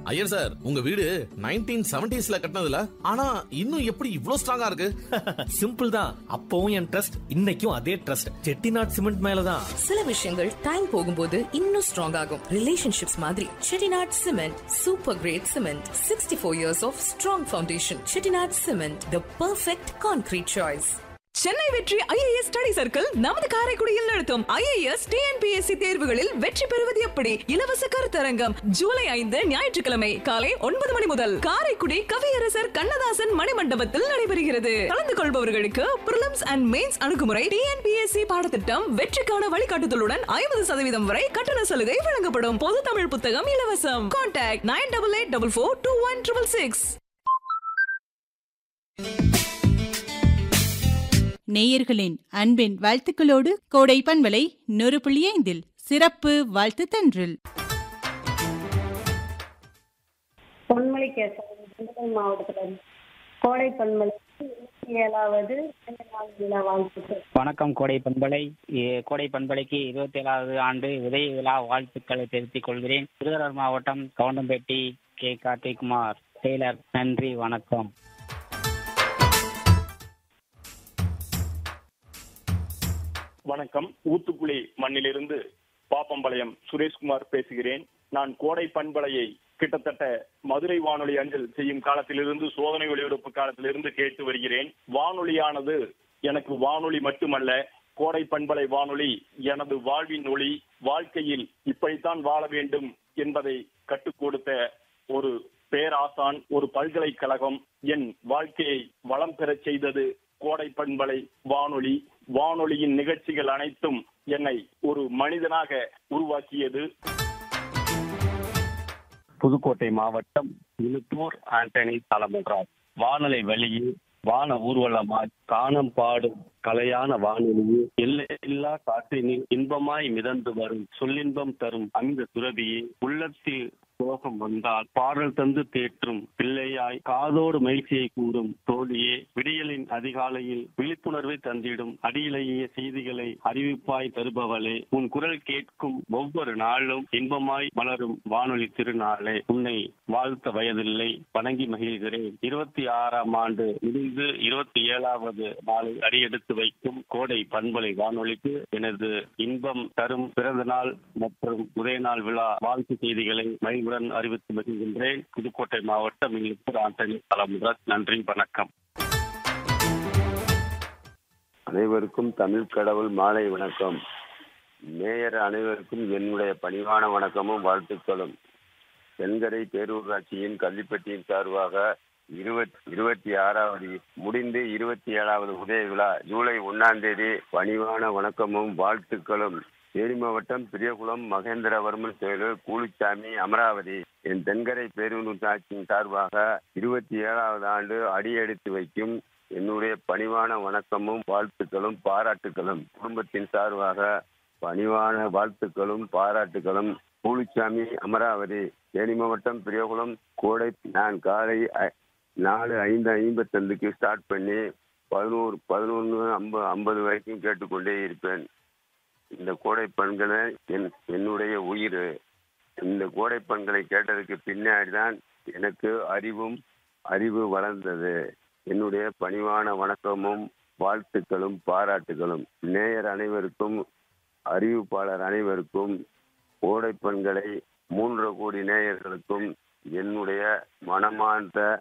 Iyer sir உங்க வீடு nineteen செவன்டிஸ்ல கட்டினதுல ஆனா இன்னும் எப்படி இவ்ளோ ஸ்ட்ராங்கா இருக்கு சிம்பிள் தான் அப்பவும் என் ட்ரஸ்ட் இன்னைக்கும் அதே ட்ரஸ்ட் செட்டிநாட் சிமெண்ட் மேலதான் சில விஷயங்கள் டைம் போகும்போது இன்னும் ஸ்ட்ராங் ஆகும் ரிலேஷன்ஷிப்ஸ் மாதிரி Chettinad cement super great cement sixty four years of strong foundation Chettinad cement the perfect concrete choice Chennai Vetri IAS study circle நமது காரைக்குடியில் நடத்தும் ஐஏஎஸ் டிஎன்பிஎஸ்சி தேர்வுகளில் வெற்றி பெறுவது எப்படி இலவச கருத்தரங்கம் ஜூலை ஐந்து ஞாயிற்றுக்கிழமை காலை ஒன்பது மணி முதல் காரைக்குடி கவியரசர் கண்ணதாசன் மணிமண்டபத்தில் நடைபெறுகிறது கலந்து கொள்பவர்களுக்கு பிரிலிம்ஸ் அண்ட் மெயின்ஸ் அணுகுமுறை டிஎன்பிஎஸ்சி பாடத்திட்டம் வெற்றிக்கான வழிகாட்டுதலுடன் ஐம்பது சதவீதம் வரை கட்டண சலுகை வழங்கப்படும் பொது தமிழ் புத்தகம் இலவசம் contact nine double eight double four two one triple six நேயர்களின் அன்பின் வாழ்த்துக்களோடு கோடை பண்பலை நூறு புள்ளி ஐந்தில் சிறப்பு வாழ்த்து தன்றில் பொன்மொழி கேசவன் திண்டுக்கல் மாவட்டத்துல இருந்து. கோடை பன்மலை இருபத்தி ஏழாவது பிறந்த நாள் விழா வாழ்த்துக்கள் வணக்கம் கோடை பண்பலை ஏ- கோடை பண்பலைக்கு இருபத்தி ஏழாவது ஆண்டு உதய விழா வாழ்த்துக்களை தெரிவித்துக் கொள்கிறேன் திருவாரூர் மாவட்டம் கவுண்டம்பேட்டி கே கார்த்திகுமார் டெய்லர் நன்றி வணக்கம் வணக்கம் ஊத்துக்குளி மண்ணிலிருந்து பாப்பம்பாளையம் சுரேஷ்குமார் பேசுகிறேன் நான் கோடை பண்பலையை கிட்டத்தட்ட மதுரை வானொலி அஞ்சல் செய்யும் காலத்திலிருந்து சோதனை ஒளிபரப்பு காலத்திலிருந்து கேட்டு வருகிறேன் வானொலியானது எனக்கு வானொலி மட்டுமல்ல கோடை பண்பலை வானொலி எனது வாழ்வின் ஒளி வாழ்க்கையில் இப்படித்தான் வாழ வேண்டும் என்பதை கற்றுக் கொடுத்த ஒரு பேராசான் ஒரு பல்கலைக்கழகம் என் வாழ்க்கையை வளம் பெறச் செய்தது கோடை பண்பலை வானொலி வானொலியின் நிகழ்ச்சிகள் அனைத்தும் என்னை ஒரு மனிதனாக உருவாக்கியது புதுக்கோட்டை மாவட்டம் இழுப்பூர் ஆண்டனி தலைமன்றார் வானலை வழியே வான ஊர்வலமாய் காணம் பாடும் கலையான வானொலியே எல்லையில்லா காற்றினில் இன்பமாய் மிதந்து வரும் சொல்லின்பம் தரும் அந்த துறவியே உள்ளத்தில் சோகம் வந்தால் பாடல் தந்து தேற்றும் பிள்ளையாய் காதோடு மகிழ்ச்சியை கூறும் தோழியே விடியலின் அதிகாலையில் விழிப்புணர்வை தந்திடும் அடியிலேயே செய்திகளை அறிவிப்பாய் தருபவளே உன் குரல் கேட்கும் ஒவ்வொரு நாளும் இன்பமாய் மலரும் வானொலி திருநாளே உன்னை வாழ்த்த வயதில்லை வணங்கி மகிழ்கிறேன் இருபத்தி ஆறாம் ஆண்டு முடிந்து இருபத்தி ஏழாவது நாளை அடியெடுத்து வைக்கும் கோடை பண்பலை வானொலிக்கு எனது இன்பம் தரும் பிறந்த நாள் மற்றும் உதய நாள் விழா வாழ்த்து செய்திகளை மகிழ்வுடன் அறிவித்து மகிழ்கின்றேன் புதுக்கோட்டை மாவட்டம் இழுப்பூர் ஆண்டனி தலைமுறை நன்றி வணக்கம் அனைவருக்கும் தமிழ் கடவுள் மாலை வணக்கம் மேயர் அனைவருக்கும் என்னுடைய பணிவான வணக்கமும் வாழ்த்துக்களும் தென்கரை பேரூராட்சியின் கள்ளிப்பட்டியின் சார்பாக இருபத் இருபத்தி ஆறாவது முடிந்து இருபத்தி ஏழாவது உதய விழா ஜூலை ஒன்னாம் தேதி பணிவான வணக்கமும் வாழ்த்துக்களும் தேனி மாவட்டம் பெரியகுளம் மகேந்திரவர்மன் கோயில் கூலிச்சாமி அமராவதி என் தென்கரை பேரூராட்சியின் சார்பாக இருபத்தி ஏழாவது ஆண்டு அடியெடுத்து வைக்கும் என்னுடைய பணிவான வணக்கமும் வாழ்த்துக்களும் பாராட்டுகளும் குடும்பத்தின் சார்பாக பணிவான வாழ்த்துக்களும் பாராட்டுகளும் பூலிச்சாமி அமராவதி தேனி மாவட்டம் பெரியகுளம் கோடை நான் காலை ஐ- நாலு ஐந்து ஐம்பத்தஞ்சுக்கு ஸ்டார்ட் பண்ணி பதினோரு பதினொன்று ஐம்பது ஐம்பது வரைக்கும் கேட்டுக்கொண்டே இருப்பேன் இந்த கோடை பெண்களை என் என்னுடைய உயிர் இந்த கோடை பெண்களை கேட்டதுக்கு பின்னாடி தான் எனக்கு அறிவும் அறிவு வளர்ந்தது என்னுடைய பணிவான வணக்கமும் வாழ்த்துக்களும் பாராட்டுகளும் நேயர் அனைவருக்கும் அறிவிப்பாளர் அனைவருக்கும் கோடை பெண்களை மூன்று கோடி நேயர்களுக்கும் என்னுடைய மனமார்ந்த